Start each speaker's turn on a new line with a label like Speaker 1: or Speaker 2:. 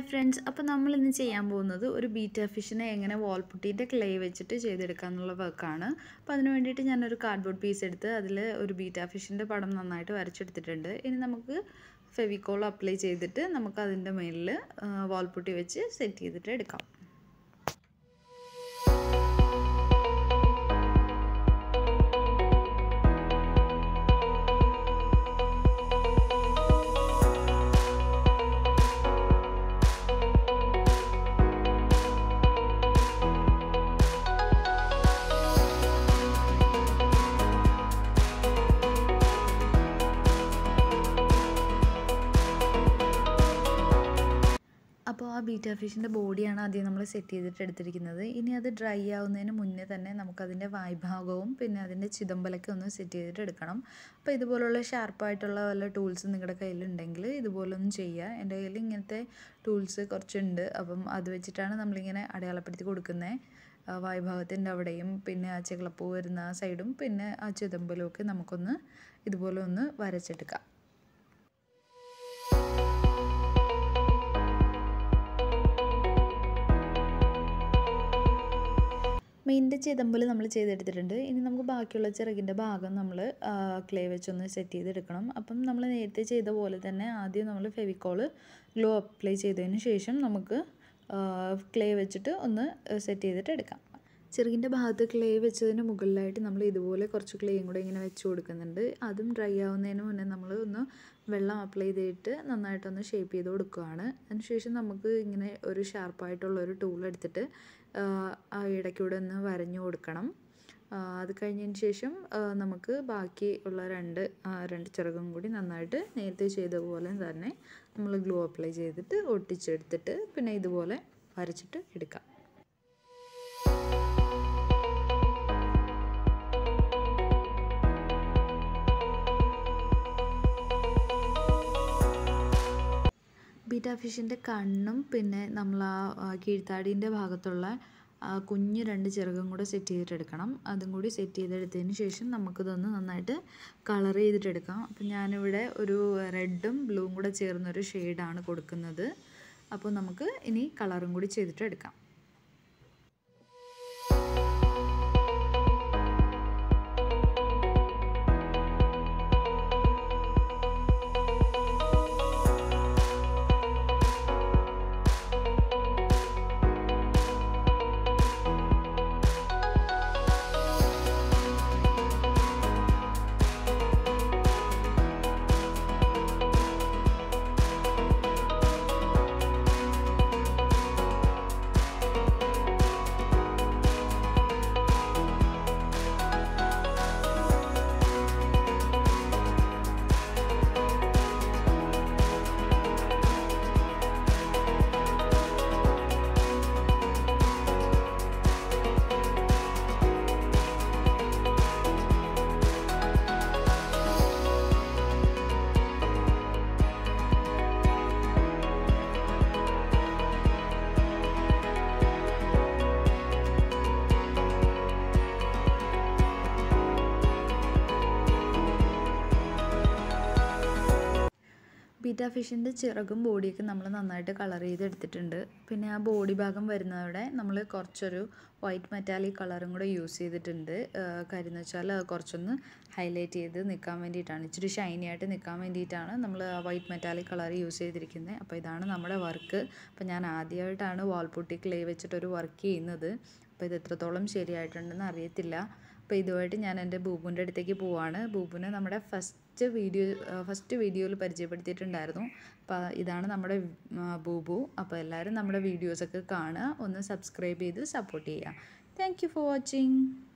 Speaker 1: hi friends അപ്പോൾ നമ്മൾ ഇന്ന് ചെയ്യാൻ പോകുന്നത് ഒരു ബീറ്റ ഫിഷിനെ എങ്ങനെ വാൾപുട്ടീൻ്റെ ക്ലേ വെച്ചിട്ട് ചെയ്തെടുക്കുക എന്നുള്ള വർക്കാണ് അപ്പോൾ അതിന് വേണ്ടിയിട്ട് ഞാനൊരു കാർഡ്ബോർഡ് പീസ് എടുത്ത് അതിൽ ഒരു ബീറ്റ ഫിഷിൻ്റെ പടം നന്നായിട്ട് വരച്ചെടുത്തിട്ടുണ്ട് ഇനി നമുക്ക് ഫെവിക്കോൾ അപ്ലൈ ചെയ്തിട്ട് നമുക്ക് അതിൻ്റെ മേലിൽ വാൾപുട്ടി വെച്ച് സെറ്റ് ചെയ്തിട്ട് എടുക്കാം അപ്പോൾ ആ ബീറ്റ ഫിഷിൻ്റെ ബോഡിയാണ് ആദ്യം നമ്മൾ സെറ്റ് ചെയ്തിട്ട് എടുത്തിരിക്കുന്നത് ഇനി അത് ഡ്രൈ ആവുന്നതിന് മുന്നേ തന്നെ നമുക്കതിൻ്റെ വായ്ഭാഗവും പിന്നെ അതിൻ്റെ ചിതമ്പലൊക്കെ ഒന്ന് സെറ്റ് ചെയ്തിട്ട് എടുക്കണം അപ്പോൾ ഇതുപോലുള്ള ഷാർപ്പായിട്ടുള്ള വല്ല ടൂൾസ് നിങ്ങളുടെ കയ്യിലുണ്ടെങ്കിൽ ഇതുപോലൊന്നും ചെയ്യുക എൻ്റെ കയ്യിൽ ഇങ്ങനത്തെ ടൂൾസ് കുറച്ചുണ്ട് അപ്പം അത് വെച്ചിട്ടാണ് നമ്മളിങ്ങനെ അടയാളപ്പെടുത്തി കൊടുക്കുന്നത് വായ്ഭാഗത്തിൻ്റെ അവിടെയും പിന്നെ ആ ചെകളപ്പൂ വരുന്ന ആ സൈഡും പിന്നെ ആ ചിതമ്പലും ഒക്കെ നമുക്കൊന്ന് ഇതുപോലെ ഒന്ന് വരച്ചെടുക്കാം മെയിൻ്റെ ചിതമ്പൽ നമ്മൾ ചെയ്തെടുത്തിട്ടുണ്ട് ഇനി നമുക്ക് ബാക്കിയുള്ള ചിറകിൻ്റെ ഭാഗം നമ്മൾ ക്ലേ വെച്ചൊന്ന് സെറ്റ് ചെയ്തെടുക്കണം അപ്പം നമ്മൾ നേരത്തെ ചെയ്ത പോലെ തന്നെ ആദ്യം നമ്മൾ ഫെവിക്കോള് ഗ്ലോ അപ്ലൈ ചെയ്തതിന് ശേഷം നമുക്ക് ക്ലേ വെച്ചിട്ട് ഒന്ന് സെറ്റ് ചെയ്തിട്ട് എടുക്കാം ചെറുകിൻ്റെ ഭാഗത്ത് ക്ലേ വെച്ചതിന് മുകളിലായിട്ട് നമ്മൾ ഇതുപോലെ കുറച്ച് ക്ലേയും കൂടെ ഇങ്ങനെ വെച്ച് കൊടുക്കുന്നുണ്ട് അതും ഡ്രൈ ആവുന്നതിന് മുന്നേ നമ്മൾ ഒന്ന് വെള്ളം അപ്ലൈ ചെയ്തിട്ട് നന്നായിട്ടൊന്ന് ഷേപ്പ് ചെയ്ത് കൊടുക്കുകയാണ് അതിനുശേഷം നമുക്ക് ഇങ്ങനെ ഒരു ഷാർപ്പായിട്ടുള്ള ഒരു ടൂൾ എടുത്തിട്ട് ആ ഇടയ്ക്കൂടെ ഒന്ന് വരഞ്ഞു കൊടുക്കണം അത് കഴിഞ്ഞതിന് ശേഷം നമുക്ക് ബാക്കി ഉള്ള രണ്ട് രണ്ട് ചിറകും കൂടി നന്നായിട്ട് നേരത്തെ ചെയ്ത പോലെ തന്നെ നമ്മൾ ഗ്ലൂ അപ്ലൈ ചെയ്തിട്ട് ഒട്ടിച്ചെടുത്തിട്ട് പിന്നെ ഇതുപോലെ വരച്ചിട്ട് എടുക്കാം ബീറ്റ ഫിഷിൻ്റെ കണ്ണും പിന്നെ നമ്മൾ ആ കീഴ്ത്താടീൻ്റെ ഭാഗത്തുള്ള കുഞ്ഞ് രണ്ട് ചിറകും കൂടെ സെറ്റ് ചെയ്തിട്ടെടുക്കണം അതും കൂടി സെറ്റ് ചെയ്തെടുത്തതിന് ശേഷം നമുക്കിതൊന്ന് നന്നായിട്ട് കളർ ചെയ്തിട്ടെടുക്കാം അപ്പം ഞാനിവിടെ ഒരു റെഡും ബ്ലൂവും കൂടെ ചേർന്നൊരു ഷെയ്ഡാണ് കൊടുക്കുന്നത് അപ്പോൾ നമുക്ക് ഇനി കളറും കൂടി ചെയ്തിട്ട് എടുക്കാം ബീറ്റ ഫിഷിൻ്റെ ചിറകും ബോഡിയൊക്കെ നമ്മൾ നന്നായിട്ട് കളർ ചെയ്തെടുത്തിട്ടുണ്ട് പിന്നെ ആ ബോഡി ഭാഗം വരുന്നവിടെ നമ്മൾ കുറച്ചൊരു വൈറ്റ് മെറ്റാലിക് കളറും കൂടെ യൂസ് ചെയ്തിട്ടുണ്ട് കാര്യം എന്ന് വെച്ചാൽ കുറച്ചൊന്ന് ഹൈലൈറ്റ് ചെയ്ത് നിൽക്കാൻ വേണ്ടിയിട്ടാണ് ഇച്ചിരി ഷൈനി ആയിട്ട് നിൽക്കാൻ വേണ്ടിയിട്ടാണ് നമ്മൾ ആ വൈറ്റ് മെറ്റാലിക് കളർ യൂസ് ചെയ്തിരിക്കുന്നത് അപ്പോൾ ഇതാണ് നമ്മുടെ വർക്ക് അപ്പോൾ ഞാൻ ആദ്യമായിട്ടാണ് വാൾപുട്ടി ക്ലേ വെച്ചിട്ടൊരു വർക്ക് ചെയ്യുന്നത് അപ്പോൾ ഇത് എത്രത്തോളം ശരിയായിട്ടുണ്ടെന്ന് അറിയത്തില്ല അപ്പോൾ ഇതുമായിട്ട് ഞാൻ എൻ്റെ ബൂബുൻ്റെ അടുത്തേക്ക് പോവാണ് ബൂബുനെ നമ്മുടെ ഫസ്റ്റ് വീഡിയോ ഫസ്റ്റ് വീഡിയോയിൽ പരിചയപ്പെടുത്തിയിട്ടുണ്ടായിരുന്നു അപ്പോൾ ഇതാണ് നമ്മുടെ ബൂബു അപ്പോൾ എല്ലാവരും നമ്മുടെ വീഡിയോസൊക്കെ കാണുക ഒന്ന് സബ്സ്ക്രൈബ് ചെയ്ത് സപ്പോർട്ട് ചെയ്യുക താങ്ക് ഫോർ വാച്ചിങ്